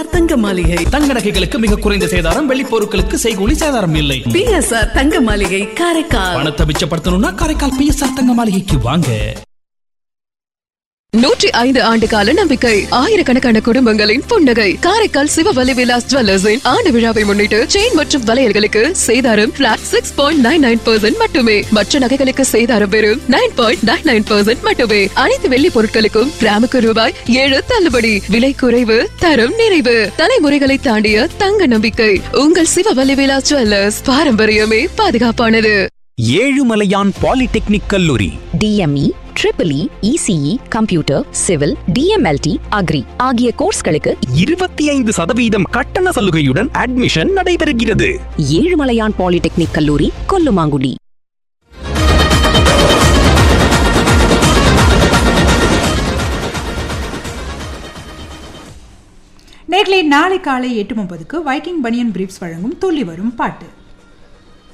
தங்க மாளிகை தங்க நகைகளுக்கு மிக குறைந்த சேதாரம் வெள்ளி பொருட்களுக்கு செய்கூலி சேதாரம் இல்லை பிஎஸ்ஆர் தங்க மாளிகை காரைக்கால் பணத்தை மிச்சப்படுத்தணும்னா காரைக்கால் பிஎஸ்ஆர் தங்க மாளிகைக்கு வாங்க நூற்றி ஐந்து ஆண்டு கால நம்பிக்கை ஆயிரக்கணக்கான குடும்பங்களின் புன்னகை காரைக்கால் சிவவலி விலாஸ் ஜுவல்லர்ஸின் ஆண்டு விழாவை முன்னிட்டு செயின் மற்றும் வளையல்களுக்கு சேதாரம் flat six point nine nine percent மட்டுமே மற்ற நகைகளுக்கு சேதாரம் வெறும் nine point nine nine percent மட்டுமே அனைத்து வெள்ளி பொருட்களுக்கும் கிராமுக்கு ரூபாய் ஏழு தள்ளுபடி விலை குறைவு தரம் நிறைவு தலைமுறைகளை தாண்டிய தங்க நம்பிக்கை உங்கள் சிவவலி விலாஸ் ஜுவல்லர்ஸ் பாரம்பரியமே பாதுகாப்பானது ஏழுமலையான் பாலிடெக்னிக் கல்லூரி DME triple E ECE computer civil DMLT agri ஆகிய கோர்ஸ்களுக்கு இருபத்தி ஐந்து சதவீதம் கட்டண சலுகையுடன் அட்மிஷன் நடைபெறுகிறது ஏழுமலையான் பாலிடெக்னிக் கல்லூரி கொல்லுமாங்குடி நேர்களை நாளை காலை எட்டு முப்பதுக்கு வைக்கிங் பனியன் பிரீப்ஸ் வழங்கும் துள்ளி வரும் பாட்டு